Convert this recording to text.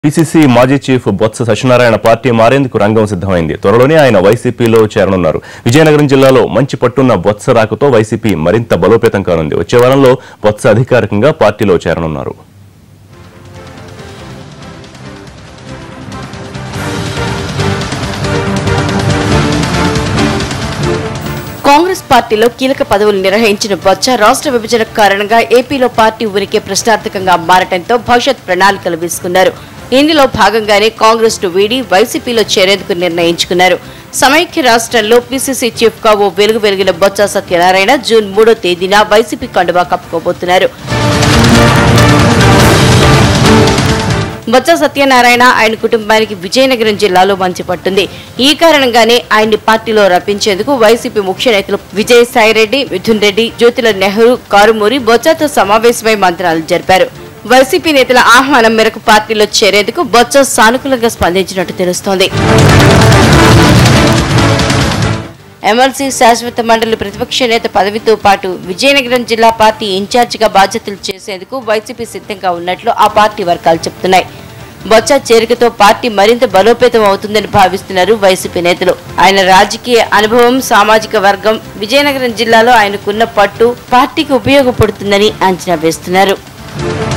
PCC మాజీ chief Botsa Satyanarayana party మారేందుకు రంగం సిద్ధమైంది త్వరలోనే ఆయన వైసీపీలో చేరనున్నారు విజయనగరం జిల్లాలో మంచి పట్టున్న బొత్స రాకతో వైసీపీ మరింత బలోపేతం కానుంది వచ్చే వారంలో బొత్స అధికారికంగా పార్టీలో చేరనున్నారు కాంగ్రెస్ పార్టీలో కీలక పదవులు నిర్వహించిన బొత్స రాష్ట్ర విభజన కారణంగా ఏపీలో పార్టీ ఉనికి ప్రశ్నార్థకంగా మారటంతో భవిష్యత్ ప్రణాళికలు వేసుకున్నారు ఇందులో భాగంగానే కాంగ్రెస్ ను వీడి వైసీపీలో చేరేందుకు నిర్ణయించుకున్నారు సమైక్య రాష్ట్రంలో పీసీసీ చీఫ్ గా ఓ వెలుగు వెలిగిన బొత్స సత్యనారాయణ జూన్ మూడో తేదీన వైసీపీ కండువా కప్పుకోబోతున్నారు బొత్స సత్యనారాయణ ఆయన కుటుంబానికి విజయనగరం జిల్లాలో మంచి పట్టుంది ఈ కారణంగానే ఆయన్ని పార్టీలో రప్పించేందుకు వైసీపీ ముఖ్య నేతలు విజయసాయిరెడ్డి మిథున్ రెడ్డి జ్యోతిల నెహ్రూ కారుమూరి బొత్సతో సమావేశమై మంత్రాలు జరిపారు వైసీపీ నేతల ఆహ్వానం మేరకు పార్టీలో చేరేందుకు బొత్స సానుకూలంగా స్పందించినట్టు తెలుస్తోంది ఎమ్మెల్సీ శాశ్వత మండలి ప్రతిపక్ష నేత పదవితో పాటు విజయనగరం జిల్లా పార్టీ ఇన్ఛార్జిగా బాధ్యతలు చేసేందుకు వైసీపీ సిద్ధంగా ఉన్నట్లు ఆ పార్టీ వర్గాలు చెబుతున్నాయి బొత్స చేరికతో పార్టీ మరింత బలోపేతం అవుతుందని భావిస్తున్నారు వైసీపీ నేతలు ఆయన రాజకీయ అనుభవం సామాజిక వర్గం విజయనగరం జిల్లాలో ఆయనకున్న పట్టు పార్టీకి ఉపయోగపడుతుందని అంచనా వేస్తున్నారు